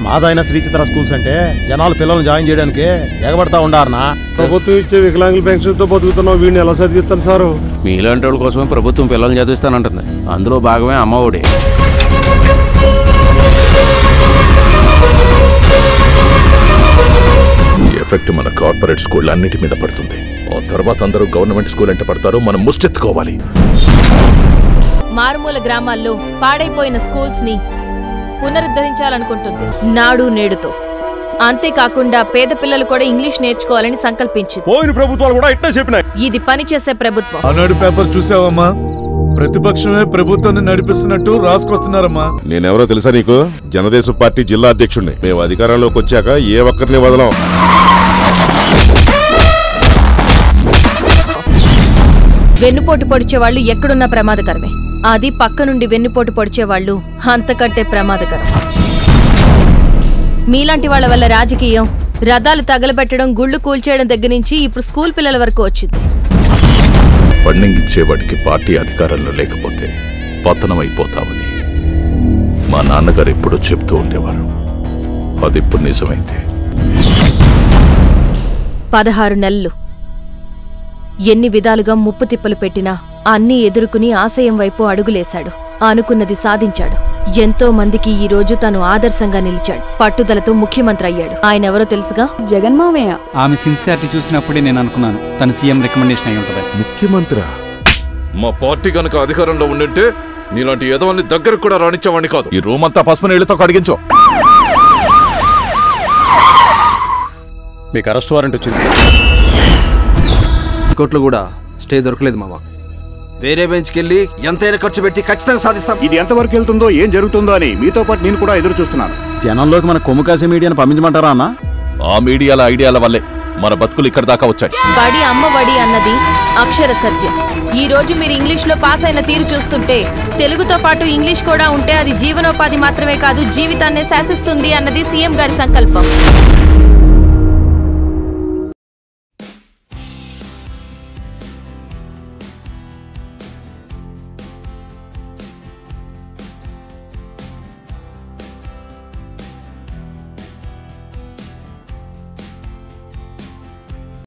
మాదైన శ్రీచిత్ర schools అంటే జనాలు పిల్లల్ని జాయిన్ చేయడానికి ఎగబడతా ఉండారనా ప్రభుత్వం ఇచ్చే వికలాంగుల పెన్షన్ తో బతుకుతున్నాం వీడిని ఎలా చదివిస్తాను సారు మీలాంటి వాళ్ళ కోసమే ప్రభుత్వం పిల్లల్ని చదివిస్తానంటుంది అందులో భాగమే అమ్మఒడి ఈ ఎఫెక్ట్ మన కార్పొరేట్ స్కూల్ అన్నిటి మీద పడుతుంది ఆ తర్వాత అందరూ గవర్నమెంట్ స్కూల్ అంటే పడతారు మనం ముష్టెత్తుకోవాలి మారుమూల గ్రామాల్లో పాడైపోయిన స్కూల్స్ ని పునరుద్ధరించాలనుకుంటుంది నాడు నేడుతో అంతేకాకుండా పేద పిల్లలు కూడా ఇంగ్లీష్ నేర్చుకోవాలని సంకల్పించింది పోయిన ప్రభుత్వాలు కూడా ఇట్లా చెప్పినాయి ఇది పనిచేసే ప్రభుత్వం ఆనాడు పేపర్ చూసావమ్మా ప్రతిపక్షమే ప్రభుత్వాన్ని నడిపిస్తున్నట్టు రాసుకొస్తున్నారమ్మా నేనెవరో తెలుసా నీకు జనదేశం పార్టీ జిల్లా అధ్యక్షుడిని మేము అధికారంలోకి వచ్చాక ఏ ఒక్కరిని వదలం వెన్నుపోటు పొడిచేవాళ్ళు ఎక్కడున్నా ప్రమాదకరమే అది పక్క నుండి వెన్నుపోటు పొడిచేవాళ్ళు అంతకంటే ప్రమాదకరం మీలాంటి వాళ్ళ వల్ల రాజకీయం రథాలు తగలబెట్టడం గుళ్ళు కూల్చేయడం దగ్గర నుంచి ఇప్పుడు స్కూల్ పిల్లల వరకు వచ్చింది ఫండింగ్ ఇచ్చేవాడికి పార్టీ అధికారంలో లేకపోతే పతనం అయిపోతామని మా నాన్నగారు ఎప్పుడూ చెప్తూ ఉండేవారు అది ఇప్పుడు నిజమైంది పదహారు నెలలు ఎన్ని విధాలుగా ముప్పు తిప్పలు పెట్టినా అన్నీ ఎదుర్కొని ఆశయం వైపు అడుగులేశాడు అనుకున్నది సాధించాడు ఎంతో మందికి ఈ రోజు తను ఆదర్శంగా నిలిచాడు పట్టుదలతో ముఖ్యమంత్రి అయ్యాడు ఆయన ఎవరో తెలుసుగా జగన్మావయ్య ఆమె సిన్సియారిటీ చూసినప్పుడే నేను అనుకున్నాను తన సీఎం రికమెండేషన్ అయి ఉంటుంది ముఖ్యమంత్రి మా పార్టీ గనుక అధికారంలో ఉండింటే నీలాంటి ఎదవల్ని దగ్గరకు కూడా రానిచ్చేవాడిని కాదు ఈ రూమ్ అంతా పసుపు నీళ్ళతో కడిగించు మీకు అరెస్ట్ వారెంట్ వచ్చింది కోర్టులో కూడా స్టే దొరకలేదు మామ వేరే బెంచ్కి వెళ్ళి ఎంతైనా ఖర్చు పెట్టి ఖచ్చితంగా సాధిస్తాం ఇది ఎంతవరకు వెళ్తుందో ఏం జరుగుతుందో అని మీతో పాటు నేను కూడా ఎదురు చూస్తున్నాను జనంలోకి మన కొమ్ము కాసే మీడియాని పంపించమంటారా అన్న ఆ మీడియాల ఐడియాల వల్లే మన బతుకులు ఇక్కడ దాకా వచ్చాయి బడి అమ్మ వడి అన్నది అక్షర సత్యం ఈ రోజు మీరు ఇంగ్లీష్ లో పాస్ అయిన తీరు చూస్తుంటే తెలుగుతో పాటు ఇంగ్లీష్ కూడా ఉంటే అది జీవనోపాధి మాత్రమే కాదు జీవితాన్నే శాసిస్తుంది అన్నది సీఎం గారి సంకల్పం